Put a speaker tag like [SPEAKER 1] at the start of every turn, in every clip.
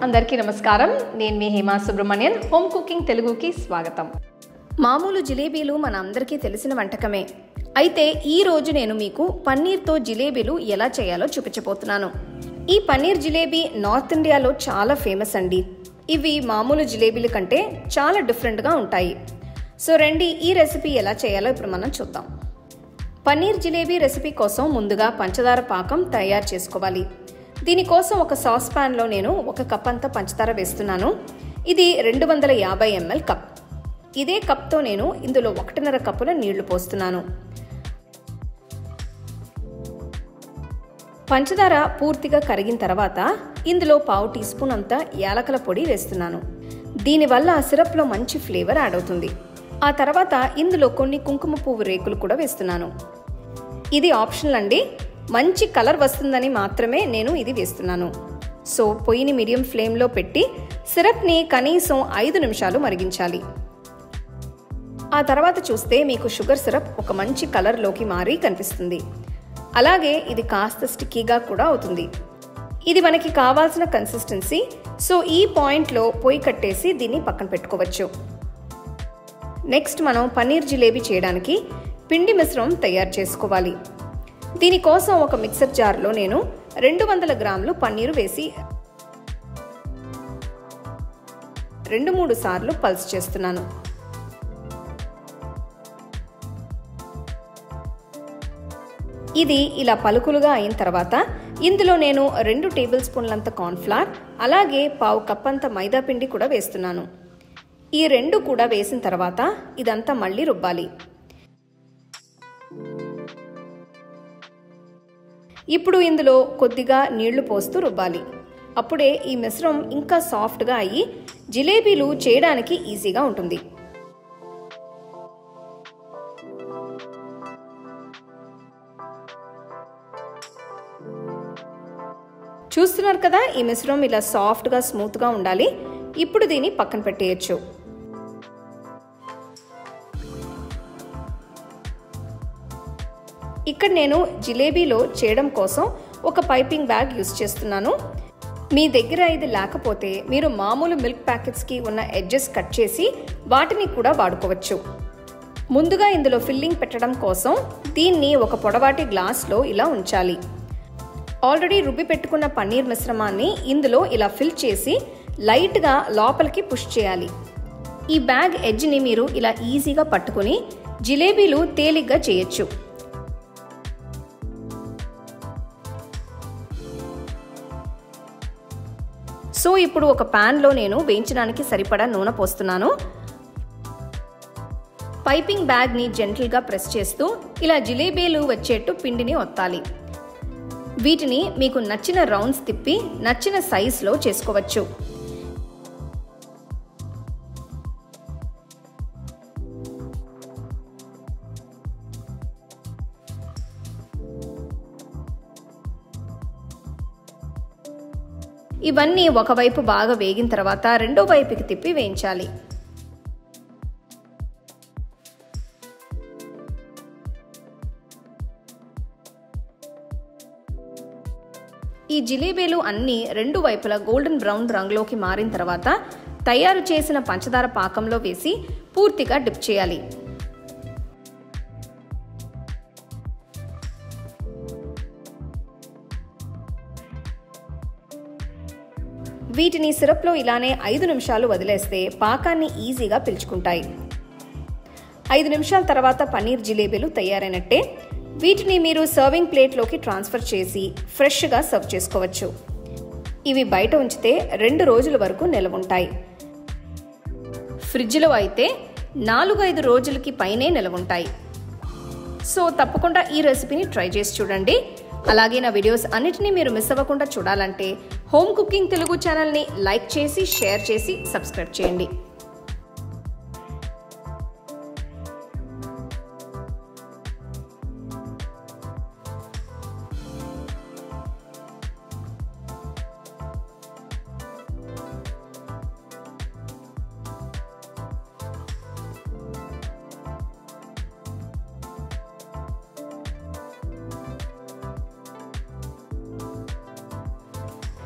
[SPEAKER 1] అందరికీ నమస్కారం నేను మీ హేమా సుబ్రహ్మణ్యన్ హోమ్ కుకింగ్ తెలుగుకి స్వాగతం
[SPEAKER 2] మామూలు జిలేబీలు మన అందరికీ తెలిసిన వంటకమే అయితే ఈ రోజు నేను మీకు పన్నీర్తో జిలేబీలు ఎలా చేయాలో చూపించబోతున్నాను ఈ పన్నీర్ జిలేబీ నార్త్ ఇండియాలో చాలా ఫేమస్ అండి ఇవి మామూలు జిలేబీల కంటే చాలా డిఫరెంట్గా ఉంటాయి సో రండి ఈ రెసిపీ ఎలా చేయాలో ఇప్పుడు మనం చూద్దాం పన్నీర్ జిలేబీ రెసిపీ కోసం ముందుగా పంచదార పాకం తయారు చేసుకోవాలి దీనికోసం ఒక సాస్ ప్యాన్లో నేను ఒక కప్ అంతా పంచదార వేస్తున్నాను ఇది రెండు వందల యాభై ఎంఎల్ కప్ ఇదే కప్తో నేను ఇందులో ఒకటిన్నర కప్పుల నీళ్లు పోస్తున్నాను పంచదార పూర్తిగా కరిగిన తర్వాత ఇందులో పావు టీ స్పూన్ అంతా యాలకల పొడి వేస్తున్నాను దీనివల్ల సిరప్లో మంచి ఫ్లేవర్ యాడ్ అవుతుంది ఆ తర్వాత ఇందులో కొన్ని కుంకుమ పువ్వు రేకులు కూడా వేస్తున్నాను ఇది ఆప్షనల్ అండి మంచి కలర్ వస్తుందని మాత్రమే నేను ఇది వేస్తున్నాను సో పొయ్యిని మీడియం ఫ్లేమ్లో పెట్టి సిరప్ని కనీసం ఐదు నిమిషాలు మరిగించాలి ఆ తర్వాత చూస్తే మీకు షుగర్ సిరప్ ఒక మంచి కలర్లోకి మారి కనిపిస్తుంది అలాగే ఇది కాస్త స్టిక్కీగా కూడా అవుతుంది ఇది మనకి కావాల్సిన కన్సిస్టెన్సీ సో ఈ పాయింట్లో పొయ్యి కట్టేసి దీన్ని పక్కన పెట్టుకోవచ్చు నెక్స్ట్ మనం పన్నీర్ జిలేబీ చేయడానికి పిండి మిశ్రమం తయారు చేసుకోవాలి దీనికోసం ఒక మిక్సర్ జార్లో నేను రెండు వందల గ్రాములు పన్నీరు వేసి రెండు మూడు సార్లు పల్స్ చేస్తున్నాను ఇది ఇలా పలుకులుగా అయిన తర్వాత ఇందులో నేను రెండు టేబుల్ స్పూన్లంత కార్న్ఫ్లవర్ అలాగే పావు కప్ అంత మైదా పిండి కూడా వేస్తున్నాను ఈ రెండు కూడా వేసిన తర్వాత ఇదంతా మళ్ళీ రుబ్బాలి ఇప్పుడు ఇందులో కొద్దిగా నీళ్లు పోస్తూ రుబ్బాలి అప్పుడే ఈ మిశ్రమం ఇంకా సాఫ్ట్గా అయ్యి జిలేబీలు చేయడానికి ఈజీగా ఉంటుంది చూస్తున్నారు కదా ఈ మిశ్రమం ఇలా సాఫ్ట్గా స్మూత్గా ఉండాలి ఇప్పుడు దీన్ని పక్కన పెట్టేయచ్చు ఇక్కడ నేను జిలేబీలో చేయడం కోసం ఒక పైపింగ్ బ్యాగ్ యూస్ చేస్తున్నాను మీ దగ్గర ఇది లేకపోతే మీరు మామూలు మిల్క్ ప్యాకెట్స్కి ఉన్న ఎడ్జెస్ కట్ చేసి వాటిని కూడా వాడుకోవచ్చు ముందుగా ఇందులో ఫిల్లింగ్ పెట్టడం కోసం దీన్ని ఒక పొడవాటి గ్లాస్లో ఇలా ఉంచాలి ఆల్రెడీ రుబ్బి పెట్టుకున్న పన్నీర్ మిశ్రమాన్ని ఇందులో ఇలా ఫిల్ చేసి లైట్గా లోపలికి పుష్ చేయాలి ఈ బ్యాగ్ ఎడ్జ్ని మీరు ఇలా ఈజీగా పట్టుకుని జిలేబీలు తేలిగ్గా చేయొచ్చు సో ఇప్పుడు ఒక ప్యాన్లో నేను వేయించడానికి సరిపడా నూనె పోస్తున్నాను పైపింగ్ బ్యాగ్ని జెంటల్గా ప్రెస్ చేస్తూ ఇలా జిలేబీలు వచ్చేట్టు పిండిని ఒత్తాలి వీటిని మీకు నచ్చిన రౌండ్స్ తిప్పి నచ్చిన సైజులో చేసుకోవచ్చు ఇవన్నీ ఒకవైపు బాగా వేగిన తర్వాత రెండో వైపుకి తిప్పి వేయించాలి ఈ జిలేబీలు అన్నీ రెండు వైపులా గోల్డెన్ బ్రౌన్ రంగులోకి మారిన తర్వాత తయారు చేసిన పంచదార పాకంలో వేసి పూర్తిగా డిప్ చేయాలి వీటిని సిరప్లో ఇలానే ఐదు నిమిషాలు వదిలేస్తే పాకాన్ని ఈజీగా పిలుచుకుంటాయి ఐదు నిమిషాల తర్వాత పన్నీర్ జిలేబీలు తయారైనట్టే వీటిని మీరు సర్వింగ్ ప్లేట్లోకి ట్రాన్స్ఫర్ చేసి ఫ్రెష్గా సర్వ్ చేసుకోవచ్చు ఇవి బయట ఉంచితే రెండు రోజుల వరకు నిలవ ఉంటాయి ఫ్రిడ్జ్లో అయితే నాలుగు ఐదు రోజులకి పైనే నిలవ ఉంటాయి సో తప్పకుండా ఈ రెసిపీని ట్రై చేసి చూడండి అలాగే నా వీడియోస్ అన్నిటినీ మీరు మిస్ అవ్వకుండా చూడాలంటే హోమ్ కుకింగ్ తెలుగు ఛానల్ని లైక్ చేసి షేర్ చేసి సబ్స్క్రైబ్ చేయండి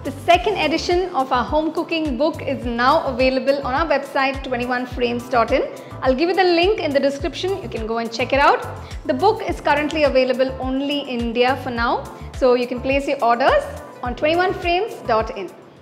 [SPEAKER 1] The second edition of our home cooking book is now available on our website 21frames.in. I'll give you the link in the description. You can go and check it out. The book is currently available only in India for now, so you can place your orders on 21frames.in.